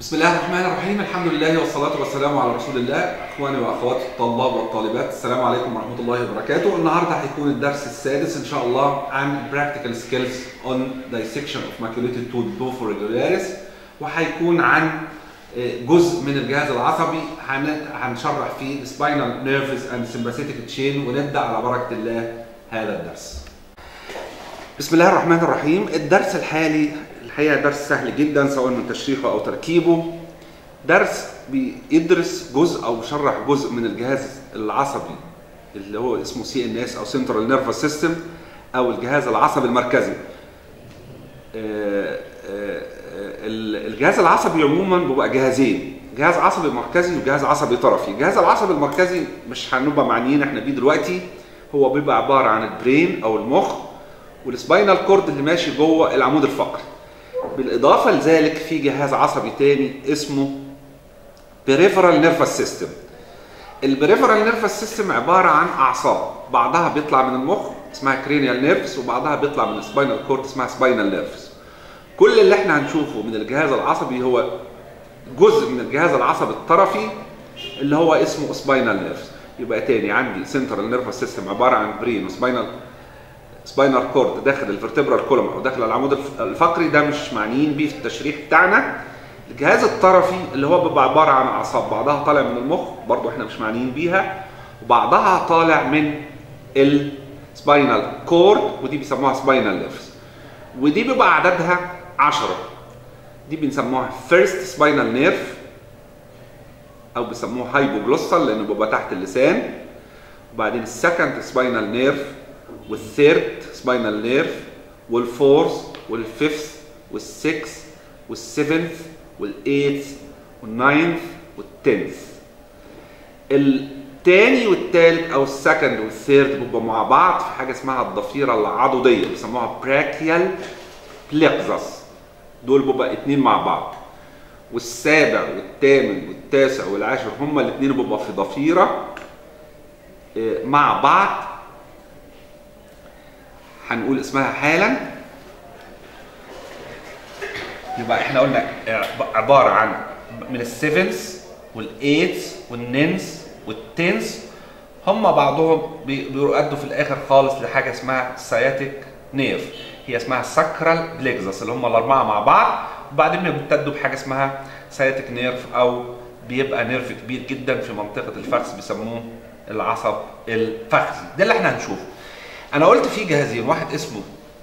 بسم الله الرحمن الرحيم الحمد لله والصلاة والسلام على رسول الله اخواني واخواتي الطلاب والطالبات السلام عليكم ورحمة الله وبركاته النهاردة هيكون الدرس السادس ان شاء الله عن practical skills on dissection of maculated tooth before regularis وهيكون عن جزء من الجهاز العصبي هن- هنشرح فيه spinal nerves and sympathetic chain ونبدأ على بركة الله هذا الدرس بسم الله الرحمن الرحيم الدرس الحالي الحقيقه درس سهل جدا سواء من تشريحه او تركيبه درس بيدرس جزء او بيشرح جزء من الجهاز العصبي اللي هو اسمه سي ان اس او سنترال نيرفس سيستم او الجهاز العصبي المركزي آه، آه، ال- الجهاز العصبي عموما بيبقى جهازين جهاز عصبي مركزي وجهاز عصبي طرفي الجهاز العصبي المركزي مش هنبقى معنيين احنا بيه دلوقتي هو بيبقى عباره عن البرين او المخ والسباينال كورد اللي ماشي جوه العمود الفقري بالاضافه لذلك في جهاز عصبي تاني اسمه peripheral nervous system البريفرال نيرفس سيستم عباره عن اعصاب بعضها بيطلع من المخ اسمها كرينيال نيرفز وبعضها بيطلع من السباينال كورد اسمها سباينال نيرفز كل اللي احنا هنشوفه من الجهاز العصبي هو جزء من الجهاز العصبي الطرفي اللي هو اسمه سباينال نيرفز يبقى تاني عندي سنترال نيرفس سيستم عباره عن برين وسباينال سباينال كورد داخل الفرتبرال كولوم او داخل العمود الف- الفقري ده مش معنيين بيه في التشريح بتاعنا الجهاز الطرفي اللي هو بيبقى عباره عن اعصاب بعضها طالع من المخ برضو احنا مش معنيين بيها وبعضها طالع من السباينال كورد ودي بيسموها سباينال نيرفز ودي بيبقى عددها 10 دي بنسموها فيرست سباينال نيرف او بيسموه هايبوجلوسال لانه بيبقى تحت اللسان وبعدين السكند سباينال نيرف والثيرد سباينال نيرف والفورث والفيفث والسكس والسيفنث والايث والناينث والتنث التاني والتالت او السكند والثيرد بيبقوا مع بعض في حاجه اسمها الضفيره العضديه بيسموها براكيال بليكزس دول بيبقى اتنين مع بعض والسابع والثامن والتاسع والعاشر هما الاثنين بيبقوا في ضفيره آه، مع بعض هنقول اسمها حالا يبقى احنا قلنا عباره عن من السيفنس والايتس والنينس والتنس هم بعضهم بي- بيؤدوا في الاخر خالص لحاجه اسمها سياتيك نيرف هي اسمها ساكرال بليكزس اللي هم الاربعه مع بعض وبعدين بيمتدوا بحاجه اسمها سياتيك نيرف او بيبقى نيرف كبير جدا في منطقه الفخذ بيسموه العصب الفخذي ده اللي احنا هنشوفه انا قلت في جهازين واحد اسمه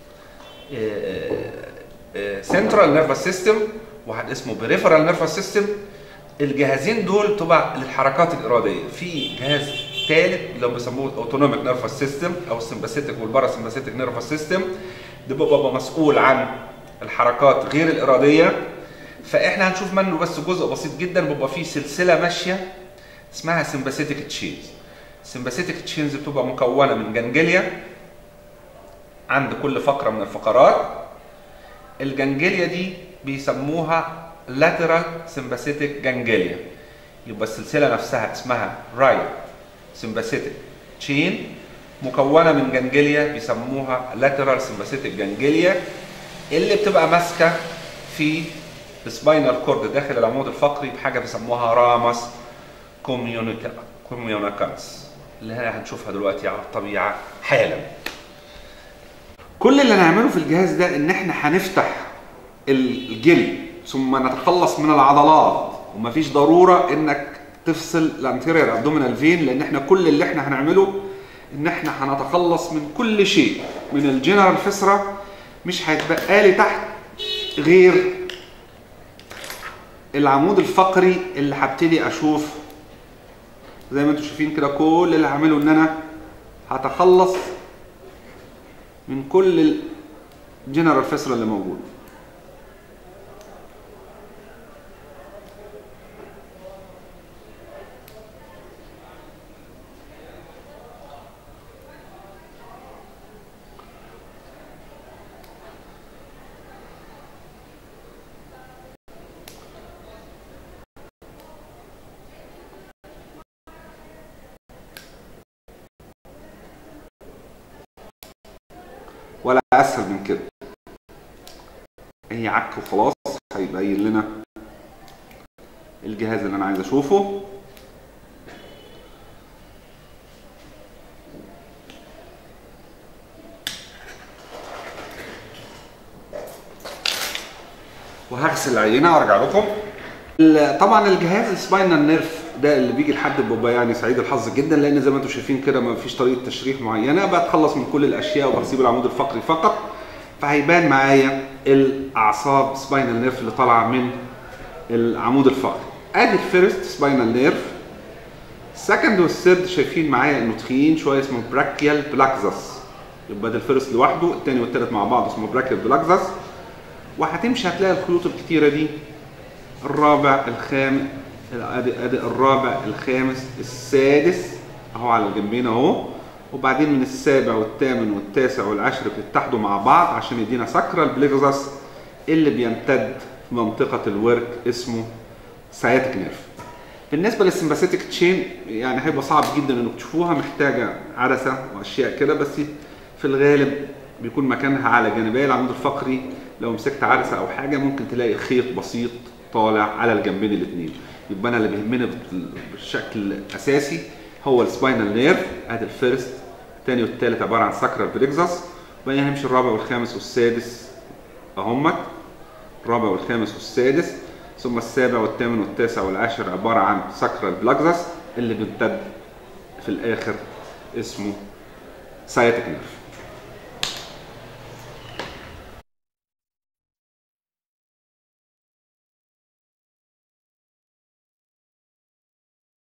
سنترال نيرفس سيستم واحد اسمه بريفرال نيرفس سيستم الجهازين دول تبع للحركات الاراديه في جهاز ثالث اللي هم بيسموه الاوتونوميك نيرفس سيستم او السمباثيتك والباراسمباثيتك نيرفس سيستم ده بيبقى مسؤول عن الحركات غير الاراديه فاحنا هنشوف منه بس جزء بسيط جدا بيبقى فيه سلسله ماشيه اسمها سمباثيتك تشينز السمباثيتك تشينز بتبقى مكونه من جنجليا عند كل فقره من الفقرات الجنجليا دي بيسموها lateral sympathetic جنجليا يبقى السلسله نفسها اسمها right sympathetic chain مكونه من جنجليا بيسموها lateral sympathetic جنجليا اللي بتبقى ماسكه في السباينال كورد داخل العمود الفقري بحاجه بيسموها رامس كوميونيكانس اللي هي هنشوفها دلوقتي على الطبيعه حالا كل اللي هنعمله في الجهاز ده ان احنا هنفتح الجلد ثم نتخلص من العضلات ومفيش ضروره انك تفصل الانتيرير ابدومينال فين لان احنا كل اللي احنا هنعمله ان احنا هنتخلص من كل شيء من الجنرال فيسرا مش هيتبقى لي تحت غير العمود الفقري اللي هبتدي اشوف زي ما انتم شايفين كده كل اللي هعمله ان انا هتخلص من كل الجنرال فيسرا اللي موجود ولا اسهل من كده هي عك وخلاص هيبين لنا الجهاز اللي انا عايز اشوفه وهغسل العينه وارجع لكم ال- طبعا الجهاز السباينال نيرف ده اللي بيجي لحد ببقى يعني سعيد الحظ جدا لان زي ما انتم شايفين كده ما فيش طريقه تشريح معينه بتخلص من كل الاشياء وبسيب العمود الفقري فقط فهيبان معايا الاعصاب سباينال نيرف اللي طالعه من العمود الفقري ادي الفيرست سباينال نيرف السكند والثيرد شايفين معايا انه تخين شويه اسمه براكيال بلاكزس يبقى ده الفيرست لوحده الثاني والثالث مع بعض اسمه براكيال بلاكزس وهتمشي هتلاقي الخيوط الكتيره دي الرابع الخامس ادي ادي الرابع الخامس السادس اهو على الجنبين اهو وبعدين من السابع والثامن والتاسع والعاشر بيتحدوا مع بعض عشان يدينا ساكرال بليفزس اللي بيمتد في منطقه الورك اسمه سciatic نيرف بالنسبه للسمباثيتك تشين يعني هيبقى صعب جدا انك تشوفوها محتاجه عدسه واشياء كده بس في الغالب بيكون مكانها على جانبي العمود الفقري لو مسكت عدسه او حاجه ممكن تلاقي خيط بسيط طالع على الجنبين الاثنين يبقى انا اللي بيهمني بال- بالشكل الاساسي هو السباينال نيرف ادي الفيرست الثاني والثالث عباره عن ساكرال بريكزس وبعدين هيمشي الرابع والخامس والسادس اهمت الرابع والخامس والسادس ثم السابع والثامن والتاسع والعاشر عباره عن ساكرال بلاكزس اللي بيمتد في الاخر اسمه سايتك نيرف